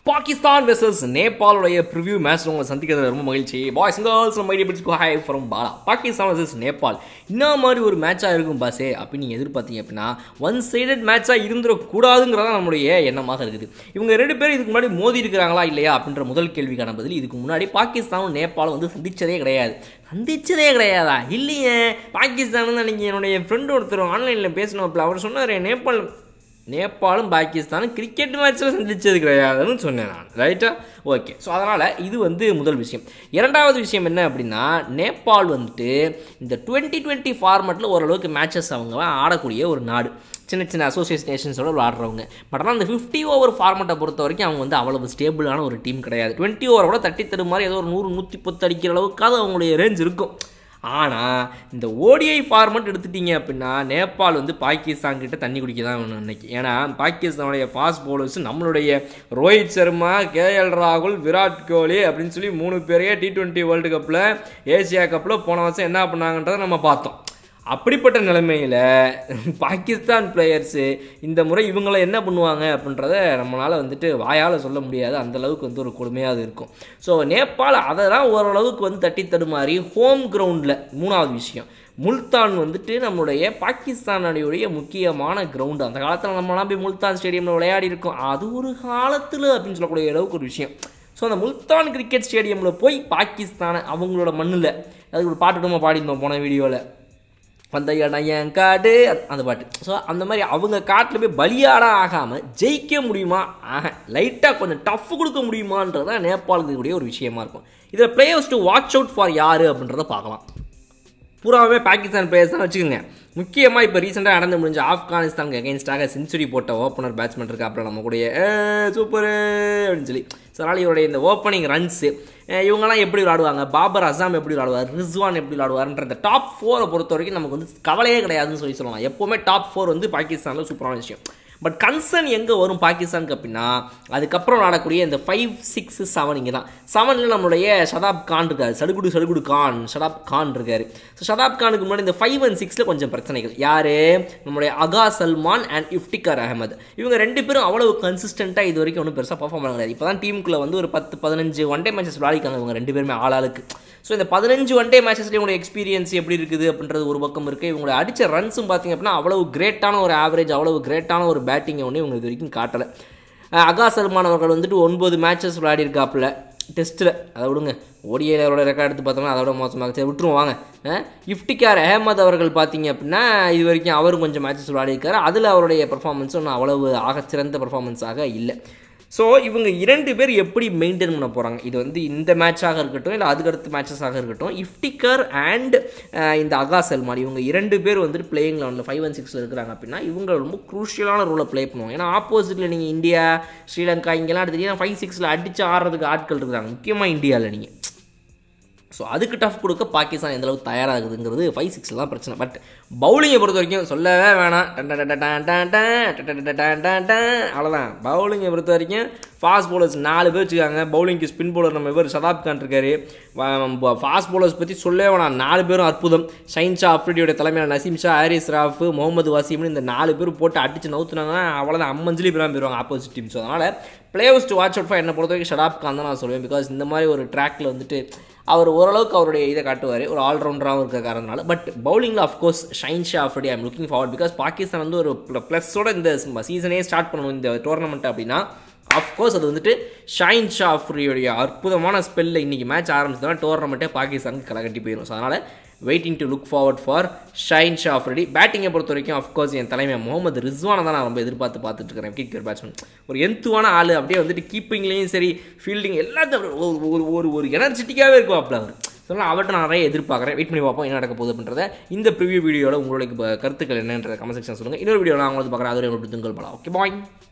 Pakistan versus நேபாளுடைய preview match உங்களை சந்திக்கிறது ரொம்ப மகிழ்ச்சி பாய்ஸ் கேர்ள்ஸ் நம்ம ஐடியா பிடிச்சி hi from Bala Pakistan versus Nepal என்ன மாதிரி ஒரு மேட்சாக இருக்கும் பாஸே அப்படின்னு நீங்கள் எதிர்பார்த்தீங்க அப்படின்னா ஒன் சைடட் மேட்சாக இருந்துடக்கூடாதுங்கிறதா நம்மளுடைய எண்ணமாக இருக்குது இவங்க ரெண்டு பேரும் இதுக்கு முன்னாடி மோதி இருக்கிறாங்களா இல்லையா அப்படின்ற முதல் கேள்விக்கான பதில் இதுக்கு முன்னாடி பாகிஸ்தானும் நேபாளும் வந்து சந்திச்சதே கிடையாது சந்திச்சதே கிடையாதா இல்லையே பாகிஸ்தான் வந்து அன்றைக்கி என்னுடைய ஃப்ரெண்டு ஒருத்தர் ஆன்லைனில் பேசணும் அவர் சொன்னார் நேபாள் நேபாளும் பாகிஸ்தானும் கிரிக்கெட் மேட்ச்சில் சந்திச்சது கிடையாதுன்னு சொன்னேன் நான் ரைட்டா ஓகே ஸோ அதனால் இது வந்து முதல் விஷயம் இரண்டாவது விஷயம் என்ன அப்படின்னா நேபாள் வந்துட்டு இந்த டுவெண்ட்டி டுவெண்ட்டி ஃபார்மெட்டில் ஓரளவுக்கு மேட்சஸ் அவங்க ஆடக்கூடிய ஒரு நாடு சின்ன சின்ன அசோசியேஷன் நேஷன்ஸோட விளாடுறவங்க பட் ஆனால் அந்த ஃபிஃப்டி ஓவர் ஃபார்மெட்டை பொறுத்த வரைக்கும் அவங்க வந்து அவ்வளவு ஸ்டேபிளான ஒரு டீம் கிடையாது டுவெண்ட்டி ஓவரை கூட தட்டி தரு மாதிரி ஏதோ ஒரு நூறு நூற்றி பத்து அடிக்கிற அளவுக்காவது அவங்களுடைய ரேஞ்ச் இருக்கும் ஆனால் இந்த ஓடிஐ ஃபார்மெட் எடுத்துட்டீங்க அப்படின்னா நேபாள் வந்து பாகிஸ்தான் கிட்ட தண்ணி குடிக்க தான் வேணும் இன்னைக்கு ஏன்னா பாகிஸ்தானுடைய ஃபாஸ்ட் பவுலர்ஸ் நம்மளுடைய ரோஹித் சர்மா கேஎல் ராகுல் விராட் கோலி அப்படின்னு சொல்லி மூணு பேரையே டி டுவெண்ட்டி வேர்ல்டு கப்பில் ஏசியா கப்பில் போன வருஷம் என்ன பண்ணாங்கன்றதை நம்ம பார்த்தோம் அப்படிப்பட்ட நிலைமையில் பாகிஸ்தான் பிளேயர்ஸு இந்த முறை இவங்கள என்ன பண்ணுவாங்க அப்படின்றத நம்மளால் வந்துட்டு வாயால் சொல்ல முடியாது அந்தளவுக்கு வந்து ஒரு கொடுமையாக இருக்கும் ஸோ நேபாள் அதை தான் ஓரளவுக்கு வந்து தட்டி தடுமாறி ஹோம் கிரவுண்டில் மூணாவது விஷயம் முல்தான் வந்துட்டு நம்மளுடைய பாகிஸ்தானுடைய முக்கியமான கிரவுண்டு அந்த காலத்தில் நம்மளாம் போய் முல்தான் ஸ்டேடியமில் விளையாடி இருக்கோம் அது ஒரு காலத்தில் அப்படின்னு சொல்லக்கூடிய அளவுக்கு ஒரு விஷயம் ஸோ அந்த முல்தான் கிரிக்கெட் ஸ்டேடியமில் போய் பாகிஸ்தானை அவங்களோட மண்ணில் அதுக்கு ஒரு பாட்டு நம்ம பாடியிருந்தோம் போன வீடியோவில் பந்தய என் காடு அந்த பாட்டு ஸோ அந்த மாதிரி அவங்க காட்டில் போய் பலியாடாக ஆகாமல் ஜெயிக்க முடியுமா ஆக லைட்டாக கொஞ்சம் டஃப் கொடுக்க முடியுமான்றது தான் நேபாளுக்கு கூடிய ஒரு விஷயமா இருக்கும் இதில் players to watch out for யார் அப்படின்றத பார்க்கலாம் பூராவே பாகிஸ்தான் பிளேயர்ஸ் தான் வச்சுக்கோங்க முக்கியமாக இப்போ ரீசெண்டாக நடந்து முடிஞ்ச ஆப்கானிஸ்தானுக்கு அகேன்ஸ்டாக செஞ்சுரி போட்ட ஓப்பனர் பேட்ஸ்மேன் இருக்கா அப்புறம் நம்ம கூடிய சூப்பரு அப்படின்னு சொல்லி ஸோ அதனால் இவருடைய இந்த ஓப்பனிங் ரன்ஸு இவங்கெல்லாம் எப்படி விளாடுவாங்க பாபர் அசாம் எப்படி விளாடுவார் ரிஸ்வான் எப்படி விளாடுவார்ன்ற இந்த டாப் ஃபோரை பொறுத்த வரைக்கும் நமக்கு வந்து கவலையே கிடையாதுன்னு சொல்லி சொல்லலாம் எப்போவுமே டாப் ஃபோர் வந்து பாகிஸ்தானில் சூப்பரான விஷயம் பட் கன்சர்ன் எங்கே வரும் பாகிஸ்தானுக்கு அப்படின்னா அதுக்கப்புறம் விளாடக்கூடிய இந்த ஃபைவ் சிக்ஸ் செவன் இங்கே தான் செவனில் நம்மளுடைய ஷதாப் கான் இருக்கார் சடுகுடு சடுகுடு கான் ஷதாப் கான் இருக்கார் ஸோ ஷதாப் கானுக்கு முன்னாடி இந்த ஃபைவ் அண்ட் சிக்ஸில் கொஞ்சம் பிரச்சனைகள் யார் நம்மளுடைய அகா சல்மான் அண்ட் இஃப்டிகார் அகமது இவங்க ரெண்டு பேரும் அவ்வளவு கன்சிஸ்டண்ட்டாக இது வரைக்கும் ஒன்றும் பெருசாக பர்ஃபார்ம் பண்ண கிடையாது இப்போ தான் டீமுக்குள்ளே வந்து ஒரு பத்து பதினஞ்சு ஒன் டே மேட்சஸ் விளாடிக்காங்க இவங்க ரெண்டு பேருமே ஆளாளுக்கு ஸோ இந்த பதினஞ்சு ஒன் டே மேட்சஸ்லேயே உங்களுடைய எக்ஸ்பீரியன்ஸ் எப்படி இருக்குது அப்படின்றது ஒரு பக்கம் இருக்குது இவங்களை அடித்த ரன்ஸும் பார்த்திங்க அப்படின்னா அவ்வளவு கிரேட்டான ஒரு ஆவரேஜ் அவ்வளவு கிரேட்டான ஒரு பேட்டிங்கை ஒன்று இவங்க இது வரைக்கும் காட்டலை அகா சல்மான் அவர்கள் வந்துட்டு ஒன்பது மேட்சஸ் விளையாடிருக்காப்புல டெஸ்ட்டில் அதை விடுங்க ஓடிஏல அவரோட ரெக்கார்ட் எடுத்து பார்த்தோம்னா அதோட மோசமாக சரி விட்டுருவோம் வாங்க இஃப்டிகார் அஹமத் அவர்கள் பார்த்தீங்க அப்படின்னா இது வரைக்கும் அவரும் கொஞ்சம் மேட்சஸ் விளையாடிருக்காரு அதில் அவருடைய பர்ஃபார்மன்ஸும் ஒன்றும் அவ்வளவு ஆகச்சிறந்த பர்ஃபார்மன்ஸாக இல்லை ஸோ இவங்க இரண்டு பேர் எப்படி மெயின்டைன் பண்ண போகிறாங்க இது வந்து இந்த மேட்சாக இருக்கட்டும் இல்லை அதுக்கடுத்த மேட்சஸாக இருக்கட்டும் இஃப்டிகர் அண்ட் இந்த அகா சல்மான் இவங்க இரண்டு பேர் வந்துட்டு பிளேயிங் லெவனில் ஃபைவ் அண்ட் சிக்ஸில் இருக்கிறாங்க அப்படின்னா இவங்க ரொம்ப குரூஷியலான ரோலை ப்ளே பண்ணுவாங்க ஏன்னா ஆப்போசிட்டில் நீங்கள் இந்தியா ஸ்ரீலங்கா இங்கெல்லாம் எடுத்துட்டீங்கன்னா ஃபைவ் சிக்ஸில் அடித்து ஆடுறதுக்கு ஆட்கள் இருக்கிறாங்க முக்கியமாக இந்தியாவில் நீங்கள் ஸோ அதுக்கு டஃப் கொடுக்க பாகிஸ்தான் எந்தளவுக்கு தயாராகுதுங்கிறது ஃபைவ் சிக்ஸில் தான் பிரச்சனை பட் பவுலிங்கை பொறுத்த வரைக்கும் சொல்லவே வேணாம் அவ்வளோதான் பவுலிங்கை பொறுத்த வரைக்கும் ஃபாஸ்ட் பவுலர்ஸ் நாலு பேர் வச்சுக்காங்க பவுலிங்க்கு ஸ்பின் பவுலர் நம்ம இவர் சதாப் கான் இருக்காரு ஃபாஸ்ட் பவுலர்ஸ் பற்றி சொல்லவே வேணாம் நாலு பேரும் அற்புதம் ஷைன் ஷா அப்ரிடியோட தலைமையில் நசீம் ஷா ஹாரிஸ் ராஃப் முகமது வாசிம்னு இந்த நாலு பேர் போட்டு அடிச்சு நவுத்துனாங்கன்னா அவ்வளோதான் அம்மஞ்சலி பேராக போயிடுவாங்க ஆப்போசிட் டீம் ஸோ அதனால் players to watch out for என்னை பொறுத்த வரைக்கும் ஷடாப் கான் தான் நான் சொல்லுவேன் பிகாஸ் இந்த மாதிரி ஒரு ட்ராக்கில் வந்துட்டு அவர் ஓரளவுக்கு அவருடைய இதை காட்டுவார் ஒரு ஆல்ரவுண்டராகவும் இருக்க காரணத்தினால பட் பவுலிங்கில் of course Shaheen Shah Afridi I'm looking forward because Pakistan வந்து ஒரு ப்ளஸோட இந்த சீசனே ஸ்டார்ட் பண்ணணும் இந்த டோர்னமெண்ட் அப்படின்னா அஃப்கோர்ஸ் அது வந்துட்டு ஷைன் ஷா அஃப்ரியோடைய அற்புதமான ஸ்பெல்லில் இன்றைக்கி மேட்ச் ஆரம்பிச்சதுனா டோர்னமெண்ட்டே பாகிஸ்தானுக்கு களை கட்டி போயிடும் ஸோ அதனால் waiting to look forward for Shaheen Shah Afridi பேட்டிங்கை பொறுத்த வரைக்கும் அஃப்கோர்ஸ் என் தலைமை முகமது ரிஸ்வானை தான் நான் ரொம்ப எதிர்பார்த்து பார்த்துட்டு இருக்கிறேன் கிரிக்கெட் பேட்ஸ்மேன் ஒரு எந்துவான ஆள் அப்படியே வந்துட்டு கீப்பிங்லேயும் சரி ஃபீல்டிங் எல்லாத்தையும் ஒரு ஒரு ஒரு எனர்ஜெட்டிக்காகவே இருக்கும் அப்படி அவர் ஸோ அவர்கிட்ட நான் நிறைய எதிர்பார்க்குறேன் வெயிட் பண்ணி பார்ப்போம் என்ன நடக்க போகுது அப்படின்றத இந்த ப்ரிவியூ வீடியோவில் உங்களுடைய கருத்துக்கள் என்னன்ற கமெண்ட் செக்ஷன் சொல்லுங்கள் இன்னொரு வீடியோவில் நான் உங்களுக்கு பார்க்குறேன் அதுவரை உங்களுக்கு துங்கல் பலம் ஓகே பாய்